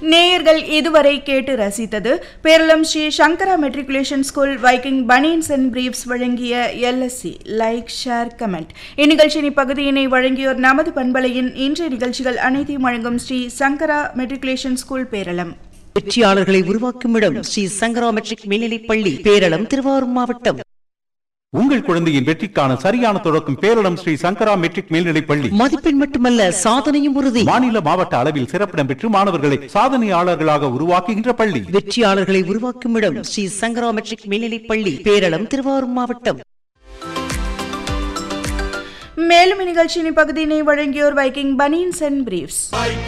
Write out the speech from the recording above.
நேயர்கள் இதுவரை கேட்டு ரசித்தது Peralam Sri Sankara matriculation school Viking banians and briefs வழங்கிய எல்எஸ்சி லைக் ஷேர் கமெண்ட் இந்நிகழ்ச்சியின் இப்பகுதியினை வழங்கியோர் நமது பண்பலையின் இன்றைய நிகழ்ச்சிகள் அனைத்தையும் வழங்கும் ஸ்ரீ சங்கரா மெட்ரிகுலேஷன் ஸ்கூல் பேரளம் வெற்றியாளர்களை உருவாக்கும் இடம் ஸ்ரீ சங்கரா மெட்ரிக் மேல்நிலைப் பள்ளி பேரளம் திருவாரூர் மாவட்டம் உங்கள் குழந்தையின் வெற்றிக்கான சரியான தொடக்கம் பேரிடம் ஸ்ரீ சங்கரா மெட்ரிக் மேல்நிலைப் பள்ளி மதிப்பெண் மட்டுமல்ல சாதனையும் உறுதி மாநில மாவட்ட அளவில் சிறப்பிடம் பெற்று மாணவர்களை சாதனையாளர்களாக உருவாக்குகின்ற பள்ளி வெற்றியாளர்களை உருவாக்கும் இடம் ஸ்ரீ சங்கரா மெட்ரிக் மேல்நிலைப் பள்ளி பேரளம் திருவாரூர் மாவட்டம் மேலும் இந்நிகழ்ச்சியின் இப்பகுதியினை வழங்கியோர் வைக்கிங் பனியன்ஸ் அண்ட் பிரீப்ஸ்